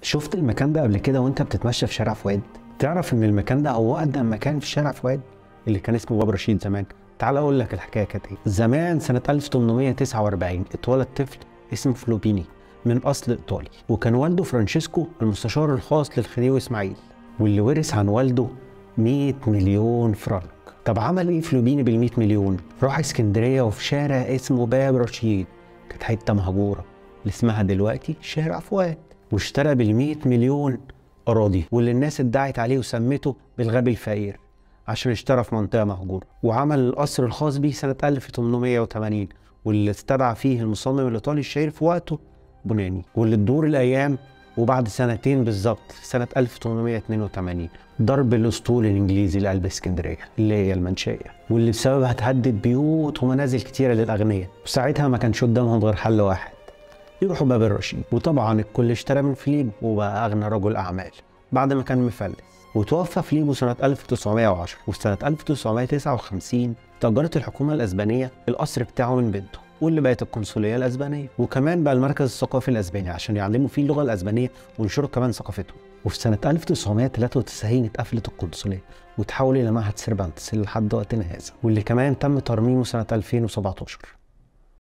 شفت المكان ده قبل كده وانت بتتمشى في شارع فؤاد تعرف ان المكان ده هو اقدم مكان في شارع فؤاد اللي كان اسمه باب رشيد زمان تعال اقول لك الحكايه كانت ايه زمان سنه 1849 اتولد طفل اسمه فلوبيني من اصل ايطالي وكان والده فرانشيسكو المستشار الخاص للخديوي اسماعيل واللي ورث عن والده 100 مليون فرنك طب عمل ايه فلوبيني بال 100 مليون راح اسكندريه وفي شارع اسمه باب رشيد كانت حته مهجوره اللي اسمها دلوقتي شارع فؤاد واشترى بال 100 مليون اراضي واللي الناس ادعت عليه وسمته بالغبي الفقير عشان اشترى في منطقه مهجوره وعمل القصر الخاص بيه سنه 1880 واللي استدعى فيه المصمم الايطالي الشهير في وقته بوناني واللي تدور الايام وبعد سنتين بالظبط سنة 1882 ضرب الأسطول الإنجليزي لقلب اسكندرية اللي هي المنشية واللي بسببها تهدد بيوت ومنازل كتيرة للأغنياء وساعتها ما كانش قدامهم غير حل واحد يروحوا باب الرشيد وطبعا الكل اشترى من فليبو وبقى أغنى رجل أعمال بعد ما كان مفلس وتوفى فليبو سنة 1910 وسنة 1959 تأجرت الحكومة الأسبانية القصر بتاعه من بنته واللي بقت القنصلية الأسبانية وكمان بقى المركز الثقافي الأسباني عشان يعلموا فيه اللغة الأسبانية وينشروا كمان ثقافتهم وفي سنة 1993 اتقفلت القنصلية وتحول إلى معهد سيرفانتس لحد وقتنا هذا واللي كمان تم ترميمه سنة 2017